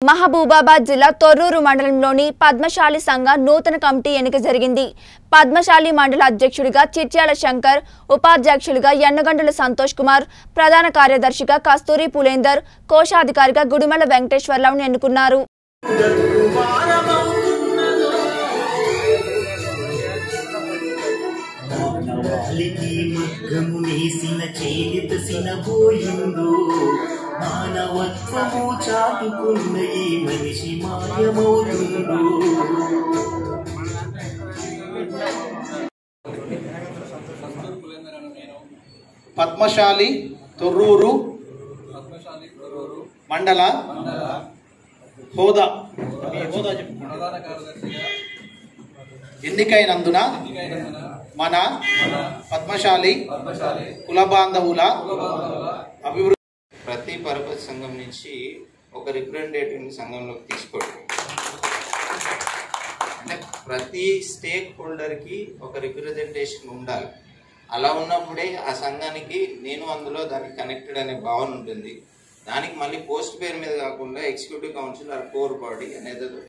మహబూబాబాద్ జిల్లా తొర్రూరు మండలంలోని పద్మశాలి సంఘ నూతన కమిటీ ఎన్నిక జరిగింది పద్మశాలి మండల అధ్యక్షుడిగా చిట్యాల శంకర్ ఉపాధ్యక్షులుగా ఎన్నగండుల సంతోష్ కుమార్ ప్రధాన కార్యదర్శిగా కస్తూరి పులేందర్ కోశాధికారిగా గుడిమల వెంకటేశ్వర్లను ఎన్నుకున్నారు మానవాళికి మగ్గము నేసిన చేలిత సినబోయిందో మానవత్వము చాటుకున్న ఈ మనిషి మాయమవుతుందో పద్మశాలి తొర్రూరు మండల హోదా మీ హోదా చెప్పు. ఎన్నికైనందున మన పద్మశాలి కుల బాంధవుల అభివృద్ధి ప్రతి పర్పస్ సంఘం నుంచి ఒక రిప్రజెంటేటివ్ని సంఘంలోకి తీసుకోవడం అంటే ప్రతి స్టేక్ హోల్డర్కి ఒక రిప్రజెంటేషన్ ఉండాలి అలా ఉన్నప్పుడే ఆ సంఘానికి నేను అందులో దానికి కనెక్టెడ్ అనే భావన ఉంటుంది దానికి మళ్ళీ పోస్ట్ పేరు మీద కాకుండా executive council or core body అనేది